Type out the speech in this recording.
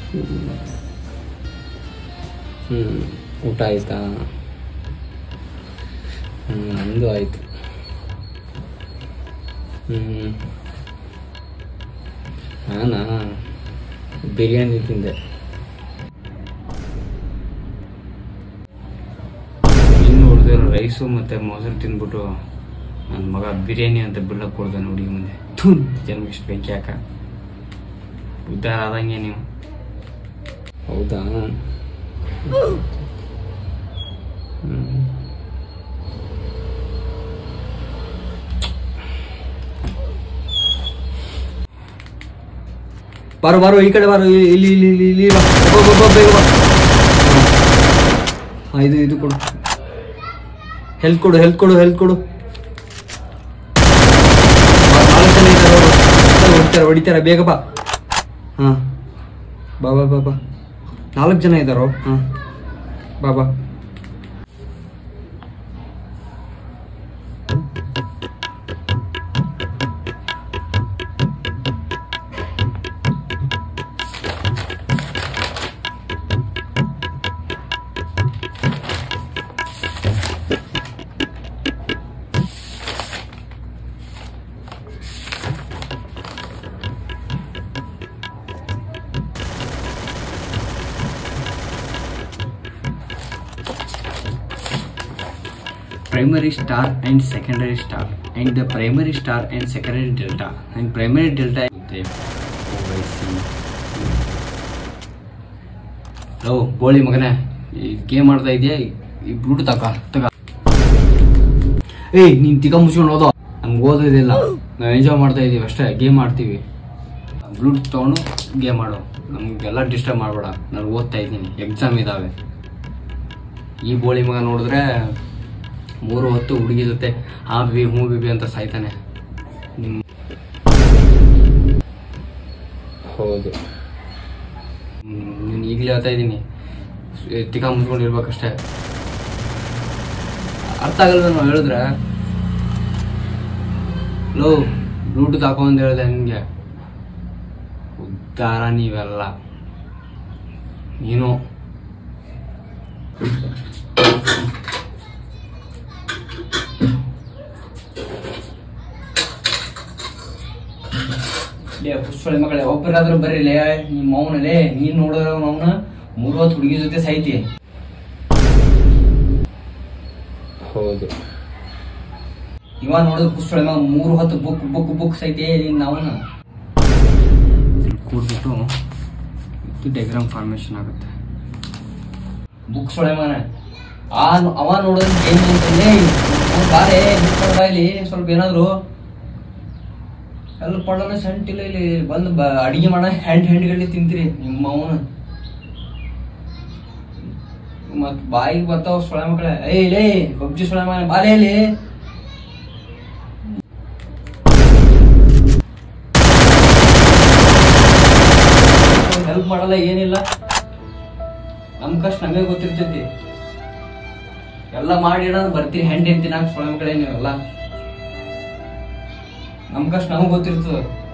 ಹ್ಞೂ ಊಟ ಆಯ್ತಾ ಹ್ಞೂ ನಂದು ಆಯಿತು ಹ್ಞೂ ನಾನಾ ಬಿರಿಯಾನಿ ತಿಂದೆ ಇನ್ನು ಉಳಿದಿರೋ ರೈಸು ಮತ್ತು ಮೊಸರು ತಿಂದ್ಬಿಟ್ಟು ನನ್ನ ಮಗ ಬಿರಿಯಾನಿ ಅಂತ ಬಿಲ್ಲಕ್ಕೆ ಕೊಡ್ದೆ ನೋಡಿ ಮುಂದೆ ಥೂ ಜನ್ಮಿಷ್ಟು ಬೆಂಕಿ ಹಾಕ ಉದ್ಧಾರ ಆದಂಗೆ ನೀವು ಹೌದಾ ಹ್ಮ್. ಬಾರೋ ಬಾರೋ ಈ ಕಡೆ ಬಾರೋ ಇಲ್ಲಿ ಇಲ್ಲಿ ಇಲ್ಲಿ ಇಲ್ಲಿ ಇಲ್ಲಿ ಬಾ. ಬಾ, ಬಾ, ಬಾ, ಬೇಗ ಬಾ ಹಾಂ ಇದು ಇದು ಕೊಡು ಹೆಲ್ತ್ ಕೊಡು ಹೆಲ್ತ್ ಕೊಡು ಹೆಲ್ತ್ ಕೊಡು ಬಾ, ನಾಲ್ಕು ಜನ ಇದ್ದಾರೆ ಅವ್ರು. ಹೊಡಿತಾರೆ ಹೊಡಿತಾರೆ ಬೇಗ ಬಾ ಹಾಂ ಬಾ ಬಾ ಬಾ ಬಾ ನಾಲ್ಕು ಜನ ಇದ್ದಾರೋ ಹಾಂ ಬಾ ಬಾ primary star and secondary star and the primary star and secondary delta and primary delta ಇದೆ ಓ ಬೋಳಿ ಮಗನೇ ಈ ಗೇಮ್ ಆಡ್ತಾ ಇದೆಯಾ ಈ ಬ್ಲೂಟೂತ್ ತಕ ತಗ ಏಯ್ ನೀನ್ ತಿಕ್ಕ ಮುಚ್ಕೊಂಡು ಓದೋ ನಮ್ಗೆ ಓದೋದಿಲ್ಲ ನಾವು ಎಂಜಾಯ್ ಮಾಡ್ತಾ ಇದೀವಿ ಅಷ್ಟೇ ಗೇಮ್ ಆಡ್ತೀವಿ ಬ್ಲೂಟೂತ್ ತೊಗೊಂಡು ಗೇಮ್ ಆಡು ನಮಗೆಲ್ಲ ಡಿಸ್ಟರ್ಬ್ ಮಾಡಬೇಡ ನಾನು ಓದ್ತಾ ಇದ್ದೀನಿ ಎಕ್ಸಾಮ್ ಇದ್ದಾವೆ ಈ ಬೋಳಿ ಮಗ ನೋಡಿದ್ರೆ ಮೂರು ಹೊತ್ತು ಹುಡುಗಿ ಜೊತೆ ಹಾ ಬಿಬಿ ಹ್ಞೂ ಬಿಬಿ ಅಂತ ಸಾಯ್ತಾನೆ ನಿಮ್ಮ ಹೌದು ನೀನು ಈಗಲೇ ಹೇಳ್ತಾ ಇದ್ದೀನಿ ತಿಕ್ಕ ಮುಚ್ಕೊಂಡಿರ್ಬೇಕಷ್ಟೇ ಅರ್ಥ ಆಗಲ್ವ ನಾವು ಹೇಳಿದ್ರೆ ಲೋ ಬ್ಲೂಟೂತ್ ಹಾಕೋ ಅಂತ ಹೇಳಿದೆ ನಿಮಗೆ ಉದ್ಧಾರ ನೀವೆಲ್ಲ ನೀನು ಲೇ ಹುಚ್ಚೊಳೆ ಮಗಳೇ ಒಬ್ಬರಾದ್ರೂ ಬರ್ರಿಲೇ ನಿಮ್ಮ ಮೌನಲೇ ನೀನ್ ನೋಡಿದ್ರೆ ಅವನ ಮೂವತ್ತು ಹುಡುಗಿ ಜೊತೆ ಸಾಯ್ತಿ ಹೌದು ಇವ ನೋಡಿದ್ರೆ ಹುಚ್ಚೊಳೆ ಮಗ ಮೂರು ಹೊತ್ತು ಬುಕ್ ಬುಕ್ ಬುಕ್ ಸೈತಿ ನೀನ್ ಅವನ ಕೂಡ್ಬಿಟ್ಟು ಇದು ಡೈಗ್ರಾಮ್ ಫಾರ್ಮೇಶನ್ ಆಗುತ್ತೆ ಬುಕ್ ಸೊಳೆ ಮಗನ ಆ ಅವ ನೋಡಿದ್ರೆ ಗೇಮ್ ಅಂತಂದ್ರೆ ಬಾರೆ ನಿಂತ್ಕೊಂಡ್ ಬಾ ಇಲ್ಲಿ ಸ್ವಲ್ಪ ಏನಾದ್ರು ಎಲ್ಲ ಪಡೋಣ ಸಂಟಿಲ್ಲ ಇಲ್ಲಿ ಬಂದು ಬ ಅಡಿಗೆ ಮಾಡ ಹ್ಯಾಂಡ್ ಹ್ಯಾಂಡ್ಗಲ್ಲಿ ತಿಂತೀರಿ ನಿಮ್ಮ ಅವನ ಮತ್ ಬಾಯಿಗೆ ಬರ್ತಾವ ಸೊಳೆ ಮಕ್ಕಳ ಏ ಲೇ ಪಬ್ಜಿ ಸೊಳೆ ಮಗ ಬಾಲೆ ಇಲ್ಲಿ ಹೆಲ್ಪ್ ಮಾಡಲ್ಲ ಏನಿಲ್ಲ ನಮ್ ಕಷ್ಟ ನಮಗೆ ಗೊತ್ತಿರ್ತೈತಿ ಎಲ್ಲ ಮಾಡಿ ಏನಾದ್ರು ಬರ್ತೀರಿ ಹ್ಯಾಂಡ್ ಹಿಂಡ್ತೀನಿ ಸೊಳೆ ಮಕ್ಕಳೇ ನೀವೆಲ್ಲ ನಮ್ ಕಷ್ಟ ನಮಗ್ ಗೊತ್ತಿರ್ತದ